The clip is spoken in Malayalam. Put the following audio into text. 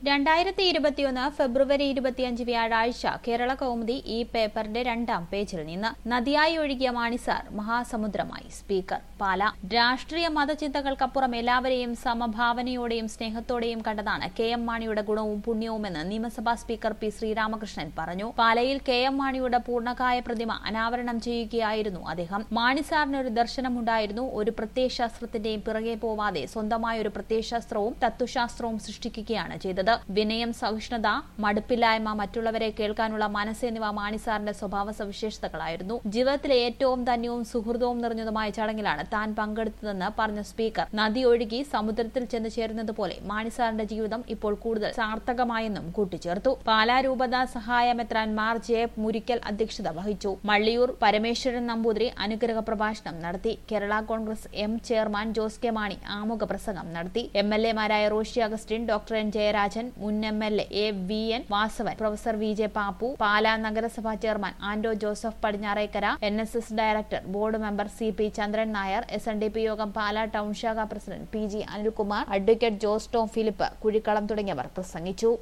രണ്ടായിരത്തി ഇരുപത്തിയൊന്ന് ഫെബ്രുവരി ഇരുപത്തിയഞ്ച് വ്യാഴാഴ്ച കേരള കൗമുദി ഈ പേപ്പറിന്റെ രണ്ടാം പേജിൽ നിന്ന് നദിയായി ഒഴുകിയ മാണിസാർ മഹാസമുദ്രമായി സ്പീക്കർ പാല രാഷ്ട്രീയ മതചിന്തകൾക്കപ്പുറം എല്ലാവരെയും സമഭാവനയോടെയും സ്നേഹത്തോടെയും കണ്ടതാണ് കെ എം മാണിയുടെ ഗുണവും പുണ്യവുമെന്ന് നിയമസഭാ സ്പീക്കർ പി ശ്രീരാമകൃഷ്ണൻ പറഞ്ഞു പാലയിൽ കെ എം മാണിയുടെ പൂർണ്ണകായ പ്രതിമ അനാവരണം ചെയ്യുകയായിരുന്നു അദ്ദേഹം മാണിസാറിന് ഒരു ദർശനമുണ്ടായിരുന്നു ഒരു പ്രത്യയശാസ്ത്രത്തിന്റെയും പിറകെ പോവാതെ സ്വന്തമായ ഒരു പ്രത്യയശാസ്ത്രവും തത്വശാസ്ത്രവും സൃഷ്ടിക്കുകയാണ് ചെയ്തത് വിനയം സഹിഷ്ണുത മടുപ്പില്ലായ്മ മറ്റുള്ളവരെ കേൾക്കാനുള്ള മനസ്സ് എന്നിവ മാണിസാറിന്റെ സ്വഭാവ സവിശേഷതകളായിരുന്നു ജീവിതത്തിലെ ഏറ്റവും ധന്യവും സുഹൃതവും നിറഞ്ഞതുമായ ചടങ്ങിലാണ് താൻ പങ്കെടുത്തതെന്ന് പറഞ്ഞ സ്പീക്കർ നദി ഒഴുകി സമുദ്രത്തിൽ ചെന്ന് ചേരുന്നത് പോലെ മാണിസാറിന്റെ ജീവിതം ഇപ്പോൾ കൂടുതൽ സാർത്ഥകമായെന്നും കൂട്ടിച്ചേർത്തു പാലാ രൂപത സഹായമെത്രാൻ മാർ ജെ മുരിക്കൽ അധ്യക്ഷത വഹിച്ചു മള്ളിയൂർ പരമേശ്വരൻ നമ്പൂതിരി അനുഗ്രഹ പ്രഭാഷണം നടത്തി Kerala Congress M chairman Jose K Mani ആമുഖ പ്രസംഗം നടത്തി എം എൽ എമാരായ റോഷി അഗസ്റ്റിൻ ഡോക്ടർ എൻ ജയരാജൻ മുൻ M L A V N Vasavan professor V J Pappu Pala നഗരസഭാ chairman Anto Joseph Padinjarekkara N S S director board member C P Chandran Nair S N D P Yogam Pala town ശാഖ president P G Anilkumar advocate Jose Tom Philip Kuzhikkalam തുടങ്ങിയവർ പ്രസംഗിച്ചു